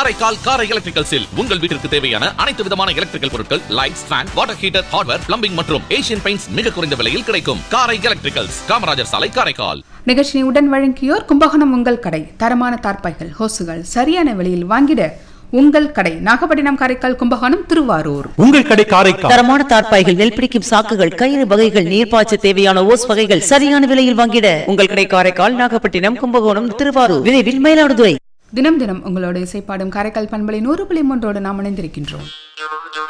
காரைக்கால் காரை எலக்ட்ரிக்கல்ஸில் உங்கள் வீட்டிற்கு தேவையான அனைத்து விதமான எலக்ட்ரிக்கல் பொருட்கள் lights fan water heater hardware plumbing மற்றும் ஏசியன் பெயிண்ட்ஸ் மிக குறைந்த விலையில் கிடைக்கும் காரை எலக்ட்ரிக்கல்ஸ் காமராஜர் சாலை காரைக்கால் நிகழ்ச்சியை உடன் வழங்கியோர் கும்பகோணம் உங்கள் கடை தரமான தார்ப்பாய்கள் ஹோசுகள் சரியான விலையில் வாங்கிட உங்கள் கடை நாகப்பட்டினம் காரைக்கால் கும்பகோணம் திருவாரூர் உங்கள் கடை காரைக்கால் தரமான தார்ப்பாய்கள் நெல் பிடிக்கும் சாக்குகள் கயிறு வகைகள் நீர்ப்பாய்ச்ச தேவையான ஓஸ் வகைகள் சரியான விலையில் வாங்கிட உங்கள் கடை காரைக்கால் நாகப்பட்டினம் கும்பகோணம் திருவாரூர் விரைவில் மயிலாடுதுறை தினம் தினம் உங்களோட இசைப்பாடும் காரைக்கால் பண்பலை நூறு புள்ளி மூன்றோடு நாம் இணைந்திருக்கின்றோம்